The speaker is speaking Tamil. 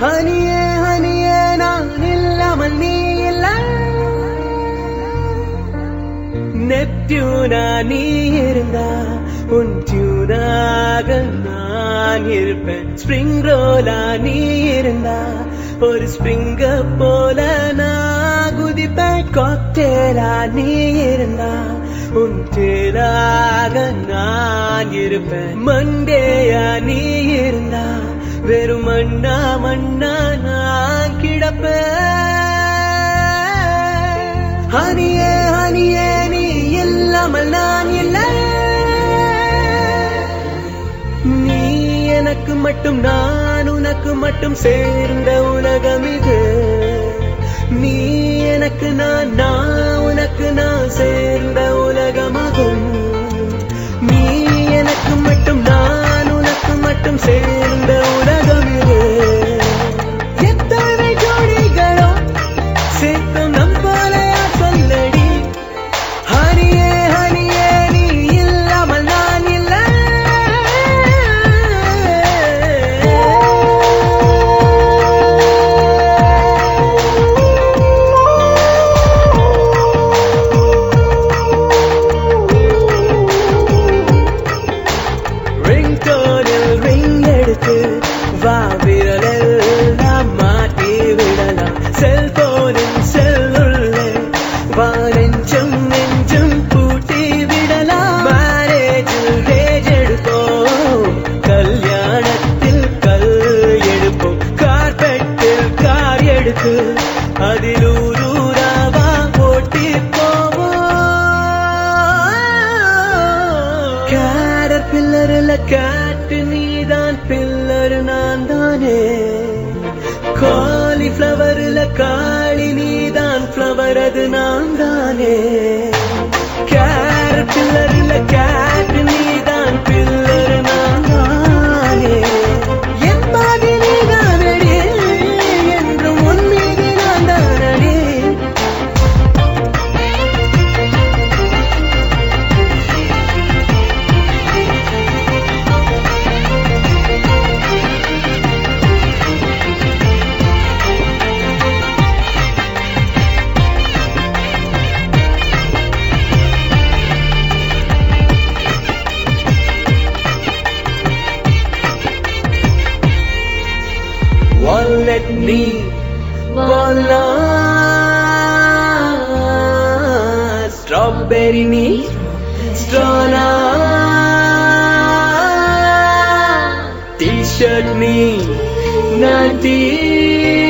ஹனியே ஹனியே நான் இல்லாமல் நீ இல்லை நெப்டியூனா நீ இருந்தா உன் டியூனாக நான் இருப்பேன் ஸ்ப்ரிங் ரோலா நீ இருந்தா ஒரு ஸ்ப்ரிங்க போல நான் குதிப்பேன் காக்டேலா நீ இருந்தா உன் தேலாக நான் இருப்பேன் மண்டேயா நீ இருந்தா வெறும் மண்ணா மண்ணா நான் கிடப்பேன் ஹனியே ஹனியே நீ இல்லாமல் நான் இல்லை நீ எனக்கு மட்டும் நான் உனக்கு மட்டும் சேர்ந்த உலகம் இது நீ எனக்கு நான் நான் உனக்கு நான் சேர்ந்த உலகமாகும் நீ எனக்கு மட்டும் நான் உனக்கு மட்டும் சேர்ந்த உலகம் இது எத்தனை ஜோடிகளோ சேர்த்து நம் போல சொல்லடி ஹனியே ஹனியே நீ இல்லாமல் நான் இல்லை ரிங்டோனில் ரிங் எடுத்து வா விரலெல்லாம் மாட்டி விடலாம் செல்போனின் செல்லுள்ளே வா நெஞ்சம் நெஞ்சம் பூட்டி விடலாம் மேரேஜில் ரேஜ் எடுப்போம் கல்யாணத்தில் கல் எடுப்போம் கார்பெட்டில் கார் எடுத்து அதில் ஊரூராவா ஓட்டி போவோம் கேரட் பில்லரில் கேட்டு நீதான் பில்லர் நான் தானே காலிஃப்ளவரில் காளி நீதான் ஃப்ளவர் அது நான் தானே கேரட் பில்லரில் கேட்டு நீதான் பில்லர் நான் தானே என் பாதி நீதானடி என்றும் உன் மீது நான் தானடி wallet நீ walnut strawberry நீ ஸ்ட்ரானா t-shirt நீ நான் t